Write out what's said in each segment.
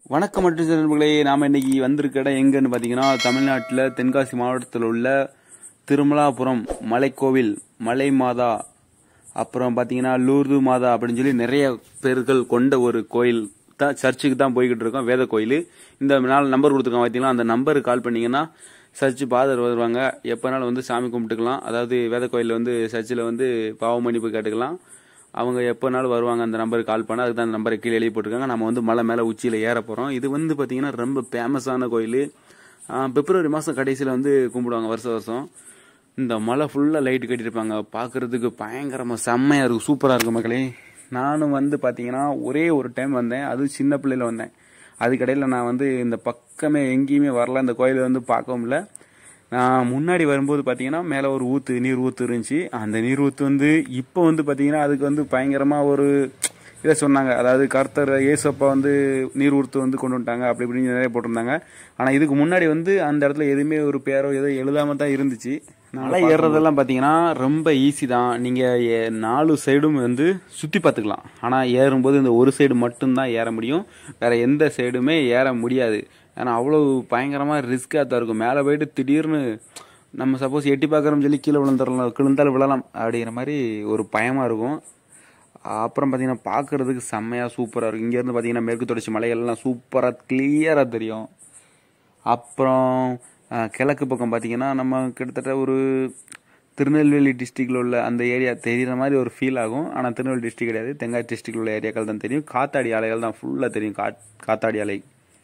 வணக்கம் மற்றும் நண்பர்களே நாம் இன்னைக்கு வந்திருக்க இடம் எங்கன்னு பார்த்தீங்கன்னா தமிழ்நாட்டில் தென்காசி மாவட்டத்தில் உள்ள திருமலாபுரம் மலைக்கோவில் மலை மாதா அப்புறம் பார்த்தீங்கன்னா லூர்து மாதா அப்படின்னு சொல்லி நிறைய பேர்கள் கொண்ட ஒரு கோயில் தான் சர்ச்சுக்கு தான் போய்கிட்டு இருக்கோம் வேத கோயில் இந்த நாலு நம்பர் கொடுத்துருக்கோம் பார்த்தீங்களா அந்த நம்பருக்கு கால் பண்ணீங்கன்னா சர்ச்சு பாதர் வருவாங்க எப்போனாலும் வந்து சாமி கும்பிட்டுக்கலாம் அதாவது வேத கோயிலில் வந்து சர்ச்சில் வந்து பாவ மன்னிப்பு கேட்டுக்கலாம் அவங்க எப்போனாலும் வருவாங்க அந்த நம்பருக்கு கால் பண்ண அதுக்கு தான் அந்த நம்பரை கீழே எழுதி போட்டிருக்காங்க நம்ம வந்து மலை மேலே உச்சியில் ஏற போகிறோம் இது வந்து பார்த்தீங்கன்னா ரொம்ப ஃபேமஸான கோயில் பிப்ரவரி மாதம் கடைசியில் வந்து கும்பிடுவாங்க வருஷம் வருஷம் இந்த மலை ஃபுல்லாக லைட் கட்டியிருப்பாங்க பார்க்குறதுக்கு பயங்கரமாக செம்மையாக இருக்கும் சூப்பராக இருக்கும் மக்களே நானும் வந்து பார்த்தீங்கன்னா ஒரே ஒரு டைம் வந்தேன் அதுவும் சின்ன பிள்ளையில வந்தேன் அதுக்கடையில் நான் வந்து இந்த பக்கமே எங்கேயுமே வரல இந்த கோயிலை வந்து பார்க்கவும் இல்லை நான் முன்னாடி வரும்போது பார்த்தீங்கன்னா மேலே ஒரு ஊத்து நீர் ஊத்து இருந்துச்சு அந்த நீர் ஊத்து வந்து இப்போ வந்து பார்த்தீங்கன்னா அதுக்கு வந்து பயங்கரமாக ஒரு இதை சொன்னாங்க அதாவது கர்த்தர் ஏசப்பா வந்து நீர் ஊத்து வந்து கொண்டு வந்துட்டாங்க அப்படி இப்படின்னு நிறைய போட்டிருந்தாங்க ஆனால் இதுக்கு முன்னாடி வந்து அந்த இடத்துல எதுவுமே ஒரு பேரோ ஏதோ எழுதாம தான் இருந்துச்சு மலை ஏறுறதெல்லாம் பார்த்தீங்கன்னா ரொம்ப ஈஸி தான் நீங்கள் நாலு சைடும் வந்து சுற்றி பார்த்துக்கலாம் ஆனால் ஏறும்போது இந்த ஒரு சைடு மட்டும்தான் ஏற முடியும் வேற எந்த சைடுமே ஏற முடியாது ஏன்னா அவ்வளோ பயங்கரமாக ரிஸ்க்காக தான் இருக்கும் மேலே போயிட்டு திடீர்னு நம்ம சப்போஸ் எட்டி பார்க்குறோம்னு சொல்லி கீழே விழுந்துடலாம் கிழுந்தாலும் விழலாம் அப்படிங்கிற மாதிரி ஒரு பயமாக இருக்கும் அப்புறம் பார்த்தீங்கன்னா பார்க்குறதுக்கு செம்மையாக சூப்பராக இருக்கும் இங்கேருந்து பார்த்தீங்கன்னா மேற்கு தொடர்ச்சி மலைகள்லாம் சூப்பராக கிளியராக தெரியும் அப்புறம் அஹ், கிழக்கு பக்கம் பார்த்தீங்கன்னா நம்ம கிட்டத்தட்ட ஒரு திருநெல்வேலி டிஸ்ட்ரிக்டில் உள்ள அந்த ஏரியா தெரிகிற மாதிரி ஒரு ஃபீல் ஆகும் ஆனால் திருநெல்வேலி டிஸ்ட்ரிக் கிடையாது தெங்காசி டிஸ்ட்ரிக்டில் உள்ள ஏரியாக்கள் தான் தெரியும் காத்தாடி ஆலைகள் தான் ஃபுல்லாக தெரியும் கா காத்தாடி ஆலை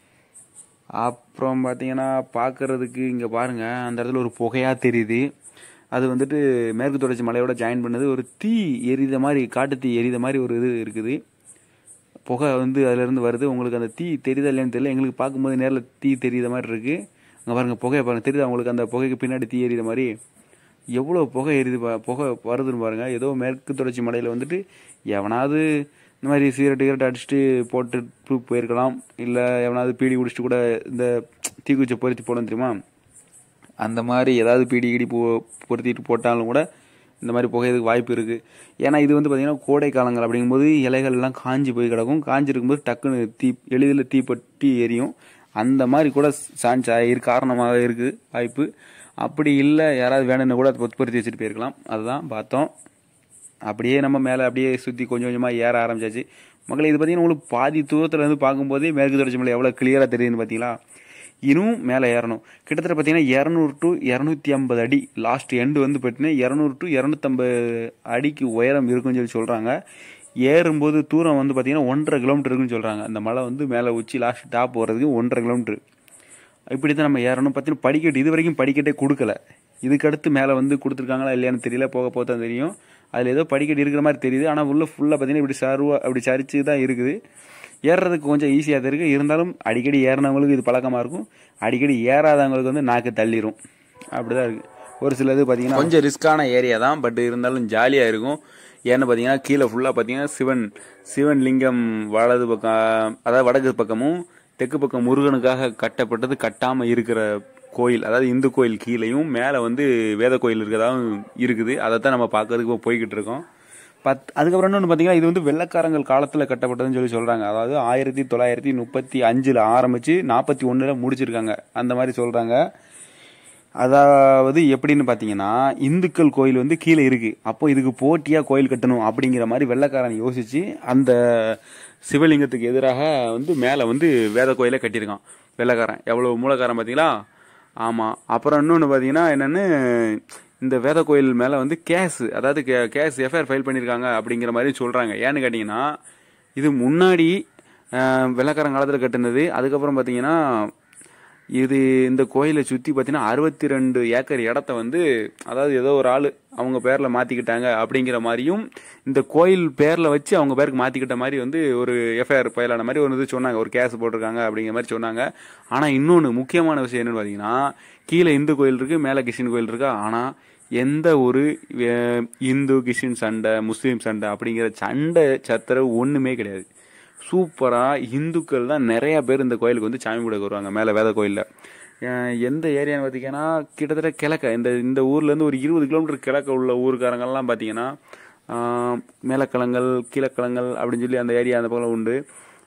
அப்புறம் பார்த்தீங்கன்னா பார்க்கறதுக்கு இங்கே பாருங்க அந்த இடத்துல ஒரு புகையாக தெரியுது அது வந்துட்டு மேற்கு தொடர்ச்சி மலையோட ஜாயின் பண்ணது ஒரு தீ எரித மாதிரி காட்டு தீ எரித மாதிரி ஒரு இது இருக்குது புகை வந்து அதுலேருந்து வருது உங்களுக்கு அந்த தீ தெரியுதா இல்லையான்னு தெரியல எங்களுக்கு பார்க்கும்போது நேரில் தீ தெரியுத மாதிரி இருக்குது அங்கே பாருங்கள் புகையை பாருங்கள் தெரியுதா உங்களுக்கு அந்த புகைக்கு பின்னாடி தீ எரியுத மாதிரி எவ்வளோ புகை எரியுது பா புகை வருதுன்னு பாருங்கள் ஏதோ மேற்கு தொடர்ச்சி மலையில் வந்துட்டு எவனாவது இந்த மாதிரி சிகரெட் கிகரெட் அடிச்சுட்டு போட்டு போயிருக்கலாம் இல்லை எவனாவது பீடி குடிச்சிட்டு கூட இந்த தீக்குச்சை பொருத்தி போடணும் தெரியுமா அந்த மாதிரி ஏதாவது பீடி கிடி போ பொருத்திட்டு போட்டாலும் கூட இந்த மாதிரி புகையதுக்கு வாய்ப்பு இருக்குது ஏன்னா இது வந்து பார்த்திங்கன்னா கோடை காலங்கள் அப்படிங்கும்போது இலைகள் எல்லாம் காஞ்சி போய் கிடக்கும் காஞ்சிருக்கும்போது டக்குன்னு தீ எளிதில் தீப்பற்றி எரியும் அந்த மாதிரி கூட சான்ஸ் இருக்கு காரணமாக இருக்குது வாய்ப்பு அப்படி இல்லை யாராவது வேணும்னு கூட அதை பொருத்தி வச்சுட்டு போயிருக்கலாம் அதுதான் பார்த்தோம் அப்படியே நம்ம மேலே அப்படியே சுற்றி கொஞ்சம் கொஞ்சமாக ஏற ஆரம்பிச்சாச்சு மக்களே இது பார்த்தீங்கன்னா உங்களுக்கு பாதி தூரத்தில் இருந்து பார்க்கும்போதே மேற்கு தொடர்ச்சி மலை எவ்வளோ கிளியராக தெரியுதுன்னு பார்த்தீங்களா இன்னும் மேலே ஏறணும் கிட்டத்தட்ட பார்த்தீங்கன்னா இரநூறு டு இரநூத்தி ஐம்பது அடி லாஸ்ட் எண்டு வந்து பார்த்தீங்கன்னா இரநூறு டு இரநூத்தம்பது அடிக்கு உயரம் இருக்குன்னு சொல்லி சொல்கிறாங்க ஏறும்போது தூரம் வந்து பார்த்தீங்கன்னா ஒன்றரை கிலோமீட்டர் இருக்குன்னு சொல்கிறாங்க அந்த மலை வந்து மேலே உச்சி லாஸ்ட் டாப் போகிறதுக்கு ஒன்றரை கிலோமீட்டர் இப்படி தான் நம்ம ஏறணும் பார்த்தீங்கன்னா படிக்கட்டு இது வரைக்கும் படிக்கட்டே கொடுக்கல இதுக்கடுத்து மேலே வந்து கொடுத்துருக்காங்களா இல்லையான்னு தெரியல போக போக தான் தெரியும் அதில் ஏதோ படிக்கட்டு இருக்கிற மாதிரி தெரியுது ஆனால் உள்ள ஃபுல்லாக பார்த்தீங்கன்னா இப்படி சருவா அப்படி சரிச்சு தான் இருக்குது ஏறுறதுக்கு கொஞ்சம் ஈஸியாக தான் இருக்குது இருந்தாலும் அடிக்கடி ஏறினவங்களுக்கு இது பழக்கமாக இருக்கும் அடிக்கடி ஏறாதவங்களுக்கு வந்து நாக்கு தள்ளிரும் அப்படிதான் இருக்குது ஒரு சிலது பார்த்தீங்கன்னா கொஞ்சம் ரிஸ்க்கான ஏரியா தான் பட் இருந்தாலும் ஜாலியாக இருக்கும் ஏன்னு பார்த்தீங்கன்னா கீழே ஃபுல்லாக பார்த்தீங்கன்னா சிவன் சிவன் லிங்கம் வலது பக்கம் அதாவது வடக்கு பக்கமும் தெற்கு பக்கம் முருகனுக்காக கட்டப்பட்டது கட்டாமல் இருக்கிற கோயில் அதாவது இந்து கோயில் கீழேயும் மேலே வந்து வேத கோயில் இருக்கிறதாவும் இருக்குது அதை தான் நம்ம பார்க்கறதுக்கு இப்போ போய்கிட்டு இருக்கோம் பத் அதுக்கப்புறம் இன்னொன்று பார்த்தீங்கன்னா இது வந்து வெள்ளக்காரங்கள் காலத்தில் கட்டப்பட்டதுன்னு சொல்லி சொல்கிறாங்க அதாவது ஆயிரத்தி தொள்ளாயிரத்தி முப்பத்தி அஞ்சில் ஆரம்பித்து நாற்பத்தி ஒன்றில் முடிச்சிருக்காங்க அந்த மாதிரி சொல்கிறாங்க அதாவது எப்படின்னு பார்த்தீங்கன்னா இந்துக்கள் கோயில் வந்து கீழே இருக்கு அப்போ இதுக்கு போட்டியாக கோயில் கட்டணும் அப்படிங்கிற மாதிரி வெள்ளக்காரன் யோசிச்சு அந்த சிவலிங்கத்துக்கு எதிராக வந்து மேலே வந்து வேத கோயிலை கட்டியிருக்கான் வெள்ளக்காரன் எவ்வளோ மூலக்காரன் பார்த்தீங்களா ஆமாம் அப்புறம் இன்னொன்று பார்த்தீங்கன்னா என்னென்னு இந்த வேத கோயில் மேலே வந்து கேஸ் அதாவது கேஸ் எஃப்ஐஆர் ஃபைல் பண்ணியிருக்காங்க அப்படிங்கிற மாதிரி சொல்கிறாங்க ஏன்னு கேட்டிங்கன்னா இது முன்னாடி அஹ், வெள்ளக்காரன் காலத்தில் கட்டுனது அதுக்கப்புறம் பார்த்தீங்கன்னா இது இந்த கோயிலை சுற்றி பார்த்தீங்கன்னா அறுபத்தி ரெண்டு ஏக்கர் இடத்த வந்து அதாவது ஏதோ ஒரு ஆள் அவங்க பேரில் மாற்றிக்கிட்டாங்க அப்படிங்கிற மாதிரியும் இந்த கோயில் பேரில் வச்சு அவங்க பேருக்கு மாற்றிக்கிட்ட மாதிரி வந்து ஒரு எஃப்ஐஆர் ஃபைலான மாதிரி ஒரு இது சொன்னாங்க ஒரு கேஸ் போட்டிருக்காங்க அப்படிங்கிற மாதிரி சொன்னாங்க ஆனால் இன்னொன்று முக்கியமான விஷயம் என்னன்னு பார்த்தீங்கன்னா கீழே இந்து கோயில் இருக்கு மேலே கிருஷ்ணன் கோயில் இருக்கா ஆனால் எந்த ஒரு அஹ், இந்து கிறிஸ்டின் சண்டை முஸ்லீம் சண்டை அப்படிங்கிற சண்டை சத்திரவு ஒன்றுமே கிடையாது சூப்பராக இந்துக்கள் தான் நிறைய பேர் இந்த கோயிலுக்கு வந்து சாமி கூட வருவாங்க மேலே வேத கோயிலில் எந்த ஏரியான்னு பார்த்தீங்கன்னா கிட்டத்தட்ட கிழக்க இந்த இந்த ஊர்லேருந்து ஒரு இருபது கிலோமீட்டர் கிழக்க உள்ள ஊருக்காரங்கள்லாம் பார்த்தீங்கன்னா ஆஹ், மேலக்களங்கள் கீழக்களங்கள் அப்படின்னு சொல்லி அந்த ஏரியா அந்த பக்கம் உண்டு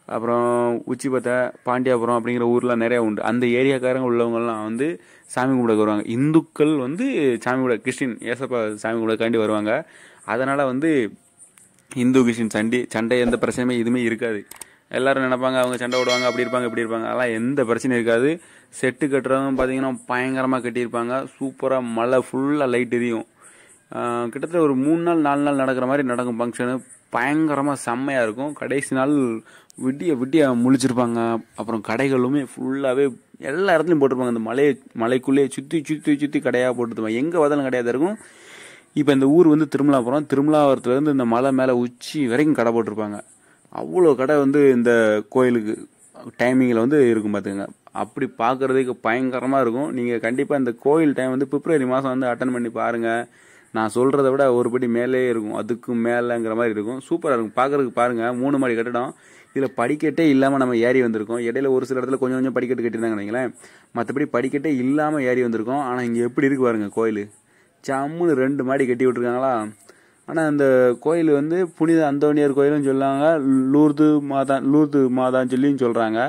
அப்புறம் உச்சிபத்தை பாண்டியாபுரம் அப்படிங்கிற ஊர்லாம் நிறைய உண்டு அந்த ஏரியாக்காரங்க உள்ளவங்கலாம் வந்து சாமி கும்பிட வருவாங்க இந்துக்கள் வந்து சாமி கும்பிட கிறிஸ்டின் ஏசப்பா சாமி கும்பிடக்காண்டி வருவாங்க அதனால வந்து இந்து கிறிஸ்டின் சண்டை சண்டை எந்த பிரச்சனையுமே எதுவுமே இருக்காது எல்லாரும் நினைப்பாங்க அவங்க சண்டை விடுவாங்க அப்படி இருப்பாங்க இப்படி இருப்பாங்க அதெல்லாம் எந்த பிரச்சனையும் இருக்காது செட்டு கட்டுறதும் பார்த்தீங்கன்னா பயங்கரமாக கட்டியிருப்பாங்க சூப்பராக மழை ஃபுல்லாக லைட் எரியும் ஆஹ் கிட்டத்தட்ட ஒரு மூணு நாள் நாலு நாள் நடக்கிற மாதிரி நடக்கும் ஃபங்க்ஷனு பயங்கரமாக செம்மையாக இருக்கும் கடைசி நாள் விடிய விடிய முழிச்சிருப்பாங்க அப்புறம் கடைகளுமே ஃபுல்லாகவே எல்லா இடத்துலையும் போட்டிருப்பாங்க அந்த மலையை மலைக்குள்ளேயே சுற்றி சுற்றி சுற்றி கடையாக போட்டுருப்பாங்க எங்கே பார்த்தாலும் கடையாக தான் இருக்கும் இப்போ இந்த ஊர் வந்து திருமலாபுரம் திருமலாபுரத்துலேருந்து இந்த மலை மேலே உச்சி வரைக்கும் கடை போட்டிருப்பாங்க அவ்வளோ கடை வந்து இந்த கோயிலுக்கு டைமிங்கில் வந்து இருக்கும் பார்த்துங்க அப்படி பார்க்குறதுக்கு பயங்கரமாக இருக்கும் நீங்கள் கண்டிப்பாக இந்த கோயில் டைம் வந்து பிப்ரவரி மாதம் வந்து அட்டன் பண்ணி பாருங்கள் நான் சொல்கிறத விட ஒரு படி மேலே இருக்கும் அதுக்கு மேலேங்கிற மாதிரி இருக்கும் சூப்பராக இருக்கும் பார்க்குறதுக்கு பாருங்கள் மூணு மாடி கட்டடம் இதில் படிக்கட்டே இல்லாமல் நம்ம ஏறி வந்திருக்கோம் இடையில ஒரு சில இடத்துல கொஞ்சம் கொஞ்சம் படிக்கட்டு கட்டியிருந்தாங்க வைங்களேன் மற்றபடி படிக்கட்டே இல்லாமல் ஏறி வந்திருக்கோம் ஆனால் இங்கே எப்படி இருக்கு பாருங்க கோயில் ஜம்முன்னு ரெண்டு மாடி கட்டி விட்டுருக்காங்களா ஆனால் அந்த கோயில் வந்து புனித அந்தோனியர் கோயிலும் சொல்லுவாங்க லூர்து மாதா லூர்து மாதான்னு சொல்லியும் சொல்கிறாங்க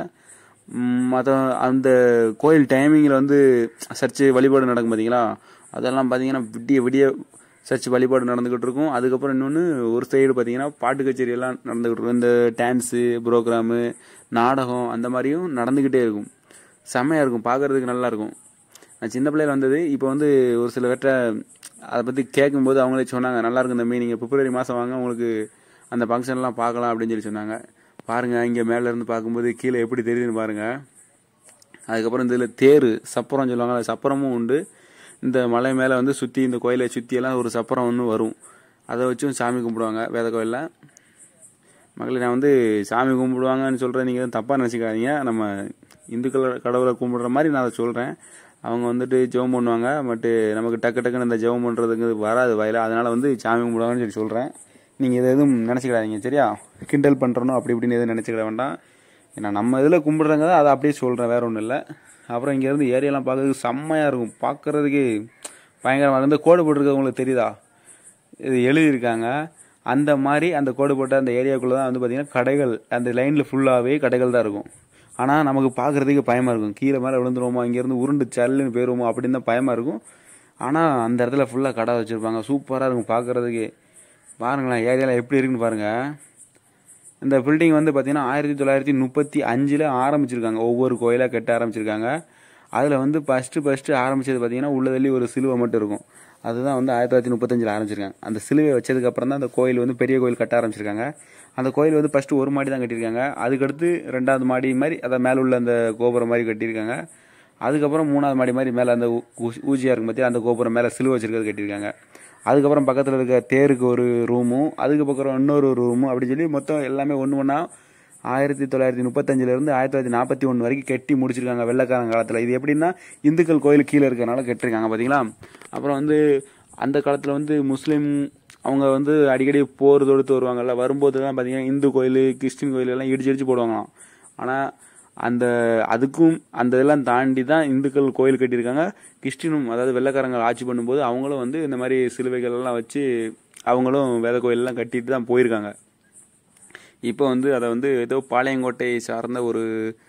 மற்ற அந்த கோயில் டைமிங்கில் வந்து சர்ச்சு வழிபாடு நடக்கும் பார்த்தீங்களா அதெல்லாம் பார்த்தீங்கன்னா விடிய விடிய சர்ச் வழிபாடு நடந்துக்கிட்டு இருக்கும் அதுக்கப்புறம் இன்னொன்று ஒரு சைடு பார்த்தீங்கன்னா பாட்டு கச்சேரி எல்லாம் நடந்துக்கிட்டு இருக்கும் இந்த டான்ஸு ப்ரோக்ராமு நாடகம் அந்த மாதிரியும் நடந்துக்கிட்டே இருக்கும் செம்மையாக இருக்கும் பார்க்கறதுக்கு நல்லா இருக்கும் நான் சின்ன பிள்ளையில வந்தது இப்போ வந்து ஒரு சில பேர்ட்ட அதை பற்றி கேட்கும்போது அவங்களே சொன்னாங்க நல்லா இருக்கும் தம்பி நீங்கள் பிப்ரவரி மாதம் வாங்க உங்களுக்கு அந்த ஃபங்க்ஷன்லாம் பார்க்கலாம் அப்படின்னு சொல்லி சொன்னாங்க பாருங்கள் இங்கே மேலே இருந்து பார்க்கும்போது கீழே எப்படி தெரியுதுன்னு பாருங்கள் அதுக்கப்புறம் இதில் தேர் சப்பரம் சொல்லுவாங்க சப்பரமும் உண்டு இந்த மலை மேலே வந்து சுற்றி இந்த கோயிலை சுற்றியெல்லாம் ஒரு சப்பரம் ஒன்று வரும் அதை வச்சும் சாமி கும்பிடுவாங்க வேத கோயிலில் மகளே நான் வந்து சாமி கும்பிடுவாங்கன்னு சொல்கிறேன் நீங்கள் எதுவும் தப்பாக நினச்சிக்காதீங்க நம்ம இந்துக்கள் கடவுளை கும்பிடுற மாதிரி நான் அதை சொல்கிறேன் அவங்க வந்துட்டு ஜெபம் பண்ணுவாங்க பட்டு நமக்கு டக்கு டக்குன்னு இந்த ஜெபம் பண்ணுறதுக்கு வராது வயல அதனால் வந்து சாமி கும்பிடுவாங்கன்னு சொல்லி சொல்கிறேன் நீங்கள் இதை எதுவும் நினச்சிக்கிடாதீங்க சரியா கிண்டல் பண்ணுறணும் அப்படி இப்படின்னு எதுவும் நினச்சிக்கிட வேண்டாம் ஏன்னா நம்ம இதில் கும்பிடுறாங்க தான் அதை அப்படியே சொல்கிறேன் வேற ஒன்றும் இல்லை அப்புறம் இங்கேருந்து ஏரியாலாம் பார்க்கறதுக்கு செம்மையாக இருக்கும் பார்க்கறதுக்கு பயங்கரமாக இருந்து கோடு போட்டிருக்க உங்களுக்கு தெரியுதா இது எழுதியிருக்காங்க அந்த மாதிரி அந்த கோடு போட்ட அந்த ஏரியாக்குள்ளே தான் வந்து பார்த்தீங்கன்னா கடைகள் அந்த லைனில் ஃபுல்லாகவே கடைகள் தான் இருக்கும் ஆனால் நமக்கு பார்க்குறதுக்கு பயமாக இருக்கும் கீழே மேலே விழுந்துருவோமா இங்கேருந்து உருண்டு சல்லுன்னு போயிருவோமோ அப்படின்னு தான் பயமாக இருக்கும் ஆனால் அந்த இடத்துல ஃபுல்லாக கடை வச்சுருப்பாங்க சூப்பராக இருக்கும் பார்க்குறதுக்கு பாருங்களேன் ஏரியாவில் எப்படி இருக்குன்னு பாருங்கள் இந்த பில்டிங் வந்து பார்த்தீங்கன்னா ஆயிரத்தி தொள்ளாயிரத்தி முப்பத்தி அஞ்சில் ஆரம்பிச்சிருக்காங்க ஒவ்வொரு கோயிலாக கட்ட ஆரம்பிச்சிருக்காங்க அதில் வந்து ஃபஸ்ட்டு ஃபஸ்ட்டு ஆரம்பிச்சது பார்த்தீங்கன்னா உள்ளதள்ளி ஒரு சிலுவை மட்டும் இருக்கும் அதுதான் வந்து ஆயிரத்தி தொள்ளாயிரத்தி முப்பத்தஞ்சில் ஆரம்பிச்சிருக்காங்க அந்த சிலுவை வச்சதுக்கு அப்புறம் தான் அந்த கோயில் வந்து பெரிய கோயில் கட்ட ஆரம்பிச்சிருக்காங்க அந்த கோயில் வந்து ஃபஸ்ட்டு ஒரு மாடி தான் கட்டியிருக்காங்க அதுக்கடுத்து ரெண்டாவது மாடி மாதிரி அதை மேலே உள்ள அந்த கோபுரம் மாதிரி கட்டியிருக்காங்க அதுக்கப்புறம் மூணாவது மாடி மாதிரி மேலே அந்த ஊ- ஊ- ஊசியாக இருக்கும் பற்றி அந்த கோபுரம் மேலே சிலுவை வச்சிருக்கிறது கட்டியிருக்காங்க அதுக்கப்புறம் பக்கத்தில் இருக்க தேருக்கு ஒரு ரூமும் அதுக்கு பக்கம் இன்னொரு ரூமும் அப்படி சொல்லி மொத்தம் எல்லாமே ஒன்று ஒன்றா ஆயிரத்தி தொள்ளாயிரத்தி முப்பத்தஞ்சிலேருந்து ஆயிரத்தி தொள்ளாயிரத்தி நாற்பத்தி ஒன்று வரைக்கும் கட்டி முடிச்சிருக்காங்க வெள்ளக்காரன் காலத்தில் இது எப்படின்னா இந்துக்கள் கோயில் கீழே இருக்கறனால கட்டிருக்காங்க பார்த்தீங்களா அப்புறம் வந்து அந்த காலத்தில் வந்து முஸ்லீம் அவங்க வந்து அடிக்கடி போர் தொடுத்து வருவாங்கல்ல வரும்போது தான் பார்த்தீங்கன்னா இந்து கோயில் கிறிஸ்டின் கோயில் எல்லாம் இடிச்சு இடிச்சு போடுவாங்களாம் ஆனால் அந்த அதுக்கும் அந்த இதெல்லாம் தாண்டி தான் இந்துக்கள் கோயில் கட்டியிருக்காங்க கிறிஸ்டினும் அதாவது வெள்ளைக்காரங்க ஆட்சி பண்ணும்போது அவங்களும் வந்து இந்த மாதிரி சிலுவைகள் எல்லாம் வச்சு அவங்களும் வேத கோயிலெல்லாம் கட்டிட்டு தான் போயிருக்காங்க இப்போ வந்து அதை வந்து ஏதோ பாளையங்கோட்டை சார்ந்த ஒரு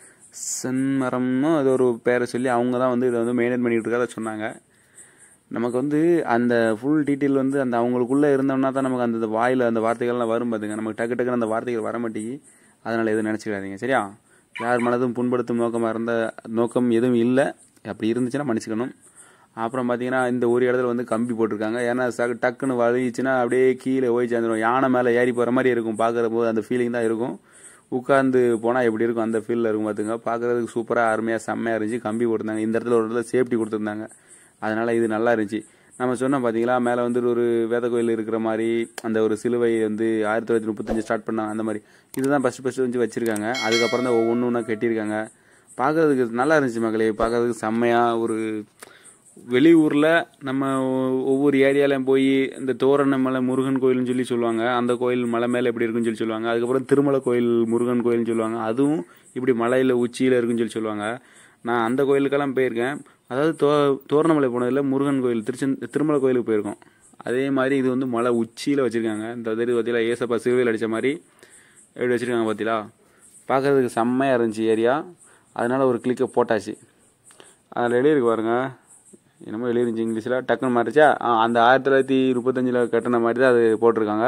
செம்மரம்னு அது ஒரு பேரை சொல்லி அவங்க தான் வந்து இதை வந்து மெயின்டைன் பண்ணிட்டு இருக்கறத சொன்னாங்க நமக்கு வந்து அந்த ஃபுல் டீட்டெயில் வந்து அந்த அவங்களுக்குள்ளே இருந்தோம்னா தான் நமக்கு அந்த வாயில் அந்த வார்த்தைகள்லாம் வரும் பாத்துங்க நமக்கு டக்கு டக்குன்னு அந்த வார்த்தைகள் வர மாட்டேங்கி அதனால் எதுவும் நினச்சிக்காதீங்க சரியா யார் மனதும் புண்படுத்தும் நோக்கமாக இருந்த நோக்கம் எதுவும் இல்லை அப்படி இருந்துச்சுன்னா மன்னிச்சுக்கணும் அப்புறம் பார்த்தீங்கன்னா இந்த ஒரு இடத்துல வந்து கம்பி போட்டிருக்காங்க ஏன்னா ச டக்குன்னு வலிச்சுன்னா அப்படியே கீழே போய் சேர்ந்துடும் யானை மேலே ஏறி போகிற மாதிரி இருக்கும் பார்க்குற போது அந்த ஃபீலிங் தான் இருக்கும் உட்காந்து போனால் எப்படி இருக்கும் அந்த ஃபீலில் இருக்கும் பார்த்துங்க பார்க்குறதுக்கு சூப்பராக அருமையாக செம்மையாக இருந்துச்சு கம்பி போட்டிருந்தாங்க இந்த இடத்துல ஒரு இடத்துல சேஃப்டி கொடுத்துருந்தாங்க அதனால இது நல்லா இருந்துச்சு நம்ம சொன்னோம் பார்த்தீங்களா மேலே வந்து ஒரு வேத கோயில் இருக்கிற மாதிரி அந்த ஒரு சிலுவை வந்து ஆயிரத்தி தொள்ளாயிரத்தி முப்பத்தஞ்சு ஸ்டார்ட் பண்ணாங்க அந்த மாதிரி இதுதான் ஃபஸ்ட்டு ஃபஸ்ட்டு வந்து வச்சிருக்காங்க அதுக்கப்புறம் தான் ஒவ்வொன்று ஒன்றா கட்டியிருக்காங்க பார்க்கறதுக்கு நல்லா இருந்துச்சு மக்களே பார்க்கறதுக்கு செம்மையாக ஒரு வெளியூரில் நம்ம ஒ- ஒவ்வொரு ஏரியாலையும் போய் இந்த தோரணமலை முருகன் கோயில்னு சொல்லி சொல்லுவாங்க அந்த கோயில் மலை மேலே எப்படி இருக்குன்னு சொல்லி சொல்லுவாங்க அதுக்கப்புறம் திருமலை கோயில் முருகன் கோயில்னு சொல்லுவாங்க அதுவும் இப்படி மலையில் உச்சியில் இருக்குன்னு சொல்லி சொல்லுவாங்க நான் அந்த கோயிலுக்கெல்லாம் போயிருக்கேன் அதாவது தோ தோரணமலை போனதில் முருகன் கோயில் திருச்செந் திருமலை கோயிலுக்கு போயிருக்கோம் அதே மாதிரி இது வந்து மலை உச்சியில் வச்சுருக்காங்க இந்த இது பார்த்தீங்களா ஏசப்பா சிறுவையில் அடித்த மாதிரி எப்படி வச்சுருக்காங்க பார்த்தீங்களா பார்க்கறதுக்கு செம்மையாக இருந்துச்சு ஏரியா அதனால ஒரு கிளிக்கை போட்டாச்சு அதில் எழுதியிருக்கு பாருங்க என்னமோ எழுதிருந்துச்சு இங்கிலீஷில் டக்குன்னு மாறிச்சா ஆ, அந்த ஆயிரத்தி தொள்ளாயிரத்தி முப்பத்தஞ்சில் கட்டின மாதிரி தான் அது போட்டிருக்காங்க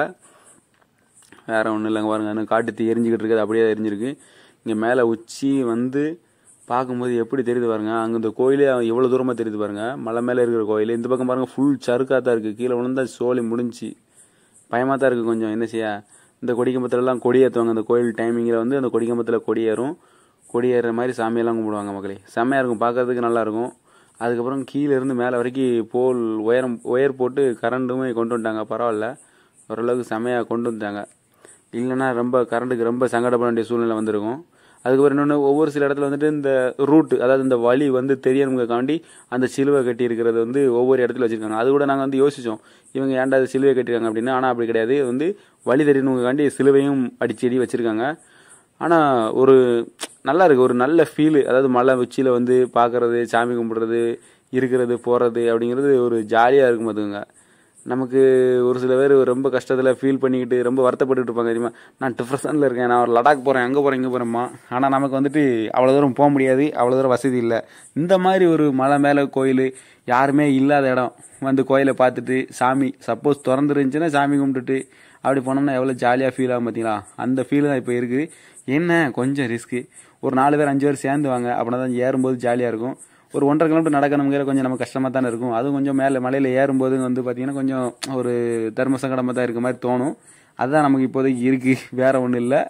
வேற ஒன்றும் இல்லைங்க பாருங்க இன்னும் காட்டு தீ எரிஞ்சுக்கிட்டு இருக்குது அப்படியே எரிஞ்சிருக்கு இங்கே மேலே உச்சி வந்து பார்க்கும்போது எப்படி தெரியுது பாருங்க அங்கே இந்த கோயிலே எவ்வளோ தூரமாக தெரியுது பாருங்க மலை மேலே இருக்கிற கோயில் இந்த பக்கம் பாருங்க ஃபுல் சறுக்காக தான் இருக்குது கீழே விழுந்தா சோழி முடிஞ்சு பயமாக தான் இருக்குது கொஞ்சம் என்ன செய்ய இந்த கொடிக்கம்பத்துலலாம் கொடி ஏற்றுவாங்க அந்த கோயில் டைமிங்கில் வந்து அந்த கொடிக்கம்பத்தில் கொடி ஏறும் கொடி ஏறுற மாதிரி சாமியெல்லாம் கும்பிடுவாங்க மக்களே செம்மையாக இருக்கும் பார்க்கறதுக்கு நல்லா இருக்கும் அதுக்கப்புறம் கீழே இருந்து மேலே வரைக்கும் போல் உயரம் உயர் போட்டு கரண்ட்டுமே கொண்டு வந்துட்டாங்க பரவாயில்ல ஓரளவுக்கு செம்மையாக கொண்டு வந்துட்டாங்க இல்லைன்னா ரொம்ப கரண்ட்டுக்கு ரொம்ப சங்கடப்பட வேண்டிய சூழ்நிலை வந்திருக்கும் அதுக்கப்புறம் இன்னொன்று ஒவ்வொரு சில இடத்துல வந்துட்டு இந்த ரூட் அதாவது இந்த வழி வந்து தெரியணுங்காண்டி அந்த சிலுவை கட்டி இருக்கிறது வந்து ஒவ்வொரு இடத்துல வச்சிருக்காங்க அது கூட நாங்கள் வந்து யோசிச்சோம் இவங்க ஏன்டா அது சிலுவை கட்டிருக்காங்க அப்படின்னு ஆனால் அப்படி கிடையாது இது வந்து வழி தெரியணுங்காண்டி சிலுவையும் அடிச்செடி வச்சிருக்காங்க ஆனால் ஒரு நல்லா இருக்கு ஒரு நல்ல ஃபீலு அதாவது மலை உச்சியில் வந்து பார்க்கறது சாமி கும்பிடுறது இருக்கிறது போகிறது அப்படிங்கிறது ஒரு ஜாலியாக இருக்கும் பார்த்துக்கோங்க நமக்கு ஒரு சில பேர் ரொம்ப கஷ்டத்தில் ஃபீல் பண்ணிக்கிட்டு ரொம்ப வருத்தப்பட்டுட்டு இருப்பாங்க தெரியுமா நான் டிப்ரெஷனில் இருக்கேன் நான் ஒரு லடாக் போகிறேன் அங்கே போகிறேன் இங்கே போகிறேம்மா ஆனால் நமக்கு வந்துட்டு அவ்வளோ தூரம் போக முடியாது அவ்வளோ தூரம் வசதி இல்லை இந்த மாதிரி ஒரு மலை மேலே கோயில் யாருமே இல்லாத இடம் வந்து கோயிலை பார்த்துட்டு சாமி சப்போஸ் திறந்துருந்துச்சுன்னா சாமி கும்பிட்டுட்டு அப்படி போனோம்னா எவ்வளோ ஜாலியாக ஃபீல் ஆகும் பார்த்தீங்களா அந்த ஃபீல் தான் இப்போ இருக்குது என்ன கொஞ்சம் ரிஸ்க்கு ஒரு நாலு பேர் அஞ்சு பேர் சேர்ந்து வாங்க அப்படின்னா தான் ஏறும்போது ஜாலியாக இருக்கும் ஒரு ஒன்றரை கிலோமீட்டர் நடக்கணுங்கிற கொஞ்சம் நமக்கு கஷ்டமாக தானே இருக்கும் அதுவும் கொஞ்சம் மேலே மலையில் ஏறும்போது வந்து பார்த்தீங்கன்னா கொஞ்சம் ஒரு தர்ம சங்கடமாக தான் இருக்க மாதிரி தோணும் அதுதான் நமக்கு இப்போதைக்கு இருக்குது வேற ஒன்றும் இல்லை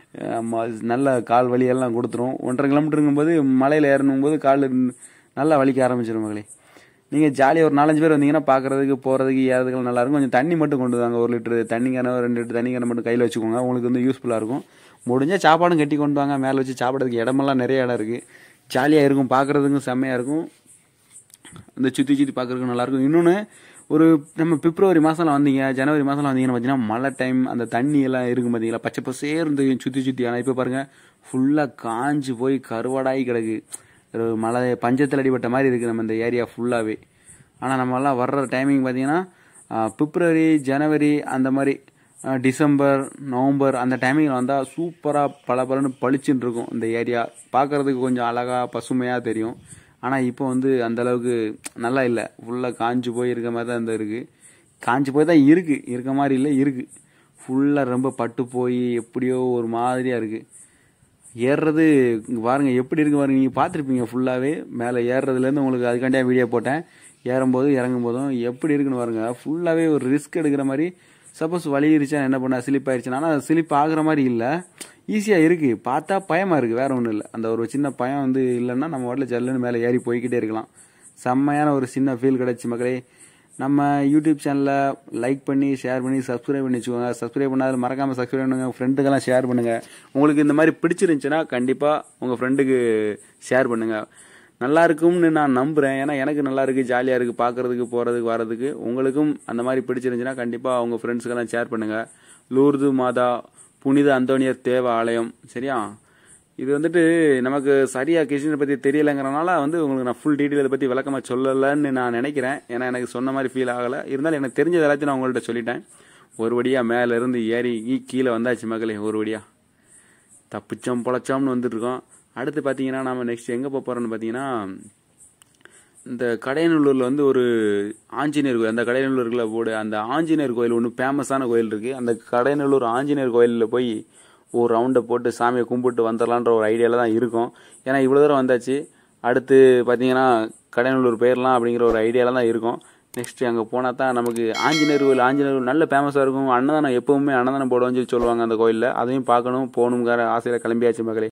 நல்ல கால் வலியெல்லாம் கொடுத்துரும் ஒன்றரை கிலோமீட்டருங்கும் போது மலையில் ஏறணும் போது கால் நல்லா வலிக்க ஆரம்பிச்சிடும் மகளே நீங்கள் ஜாலியாக ஒரு நாலஞ்சு பேர் வந்தீங்கன்னா பார்க்கறதுக்கு போகிறதுக்கு ஏறதுக்கு நல்லா இருக்கும் கொஞ்சம் தண்ணி மட்டும் கொண்டு வாங்க ஒரு லிட்டரு தண்ணி கேன ரெண்டு லிட்டர் தண்ணி கேன மட்டும் கையில் வச்சுக்கோங்க உங்களுக்கு வந்து யூஸ்ஃபுல்லாக இருக்கும் முடிஞ்சால் சாப்பாடும் கட்டி கொண்டு வாங்க மேலே வச்சு சாப்பிட்றதுக்கு இடமெல்லாம் நிறைய இடம் இருக்குது ஜாலியாக இருக்கும் பார்க்குறதுக்கும் செம்மையாக இருக்கும் அந்த சுற்றி சுற்றி பார்க்குறதுக்கு நல்லாயிருக்கும் இன்னொன்று ஒரு நம்ம பிப்ரவரி மாதம்லாம் வந்தீங்க ஜனவரி மாதம்லாம் வந்தீங்கன்னு பார்த்தீங்கன்னா மழை டைம் அந்த தண்ணி எல்லாம் இருக்கும் பார்த்தீங்களா பச்சை பசேர்ந்து சுற்றி சுற்றி ஆனால் இப்போ பாருங்கள் ஃபுல்லாக காஞ்சு போய் கருவாடாகி கிடக்கு ஒரு மழை பஞ்சத்தில் அடிபட்ட மாதிரி இருக்குது நம்ம இந்த ஏரியா ஃபுல்லாகவே ஆனால் நம்மலாம் வர்ற டைமிங் பார்த்தீங்கன்னா ஆஹ், பிப்ரவரி ஜனவரி அந்த மாதிரி ஆஹ், டிசம்பர் நவம்பர் அந்த டைமிங்கில் வந்தால் சூப்பராக பல பலன்னு பளிச்சுன்னு இருக்கும் இந்த ஏரியா பார்க்கறதுக்கு கொஞ்சம் அழகாக பசுமையாக தெரியும் ஆனால் இப்போ வந்து அந்த அளவுக்கு நல்லா இல்லை ஃபுல்லாக காஞ்சு போய் இருக்க மாதிரி தான் இந்த இருக்குது காஞ்சு போய் தான் இருக்குது இருக்க மாதிரி இல்லை இருக்குது ஃபுல்லாக ரொம்ப பட்டு போய் எப்படியோ ஒரு மாதிரியாக இருக்குது ஏறுறது இங்க பாருங்க எப்படி இருக்கு பாருங்க நீங்கள் பார்த்துருப்பீங்க ஃபுல்லாகவே மேலே ஏறுறதுலேருந்து உங்களுக்கு அதுக்காண்டியாக வீடியோ போட்டேன் ஏறும்போது இறங்கும் போதும் எப்படி இருக்குன்னு பாருங்க ஃபுல்லாகவே ஒரு ரிஸ்க் எடுக்கிற மாதிரி சப்போஸ் வலியிருச்சா என்ன பண்ண ஸ்லிப் ஆயிடுச்சுன்னா ஆனால் ஸ்லிப் ஆகுற மாதிரி இல்லை ஈஸியாக இருக்குது பார்த்தா பயமாக இருக்குது வேற ஒன்றும் இல்லை அந்த ஒரு சின்ன பயம் வந்து இல்லைன்னா நம்ம வாட்டில் ஜல்லுன்னு மேலே ஏறி போய்க்கிட்டே இருக்கலாம் செம்மையான ஒரு சின்ன ஃபீல் கிடைச்சி மக்களே நம்ம யூடியூப் சேனலை லைக் பண்ணி ஷேர் பண்ணி சப்ஸ்கிரைப் பண்ணி வச்சுக்கோங்க சப்ஸ்கிரைப் பண்ணாத மறக்காமல் சப்ஸ்கிரைப் பண்ணுங்க ஃப்ரெண்டுக்கெல்லாம் ஷேர் பண்ணுங்க உங்களுக்கு இந்த மாதிரி பிடிச்சிருந்துச்சுன்னா கண்டிப்பாக உங்கள் ஃப்ரெண்டுக்கு ஷேர் பண்ணுங்க நல்லா இருக்கும்னு நான் நம்புகிறேன் ஏன்னா எனக்கு நல்லா இருக்குது ஜாலியாக இருக்குது பார்க்கறதுக்கு போகிறதுக்கு வரதுக்கு உங்களுக்கும் அந்த மாதிரி பிடிச்சிருந்துச்சுன்னா கண்டிப்பாக உங்கள் ஃப்ரெண்ட்ஸுக்கெல்லாம் ஷேர் பண்ணுங்க லூர்து மாதா புனித அந்தோனியர் தேவ ஆலயம் சரியா இது வந்துட்டு நமக்கு சரியா கிருஷ்ணரை பத்தி தெரியலைங்கிறனால வந்து உங்களுக்கு நான் ஃபுல் டீட்டெயில் இதை பத்தி விளக்கமா சொல்லலைன்னு நான் நினைக்கிறேன் ஏன்னா எனக்கு சொன்ன மாதிரி ஃபீல் ஆகல இருந்தாலும் எனக்கு தெரிஞ்சது எல்லாத்தையும் நான் உங்கள்கிட்ட சொல்லிட்டேன் ஒரு வழியா மேல இருந்து ஏறி கீ- கீழே வந்தாச்சு மகளே ஒரு வழியா தப்பிச்சோம் பொழைச்சோம்னு வந்துட்டு இருக்கோம் அடுத்து பார்த்தீங்கன்னா நாம நெக்ஸ்ட் எங்கே போக போறோம்னு பார்த்தீங்கன்னா இந்த கடையநல்லூரில் வந்து ஒரு ஆஞ்சநேயர் கோயில் அந்த கடையநல்லூருக்குள்ள போடு அந்த ஆஞ்சநேயர் கோயில் ஒன்று ஃபேமஸான கோயில் இருக்குது அந்த கடையநல்லூர் ஆஞ்சநேயர் கோயிலில் போய் ஒரு ரவுண்டை போட்டு சாமியை கும்பிட்டு வந்துடலான்ற ஒரு ஐடியாவில் தான் இருக்கும் ஏன்னா இவ்வளோ தூரம் வந்தாச்சு அடுத்து பார்த்தீங்கன்னா கடையநல்லூர் போயிடலாம் அப்படிங்கிற ஒரு ஐடியாவில் தான் இருக்கும் நெக்ஸ்ட் அங்கே போனால் தான் நமக்கு ஆஞ்சநேயர் கோயில் ஆஞ்சநேயர் கோயில் நல்ல ஃபேமஸாக இருக்கும் அன்னதானம் எப்பவுமே அன்னதானம் போடுவோம்னு சொல்லி சொல்லுவாங்க அந்த கோயிலில் அதையும் பார்க்கணும் போகணுங்கிற ஆசையில் கிளம்பியாச்சு மகளே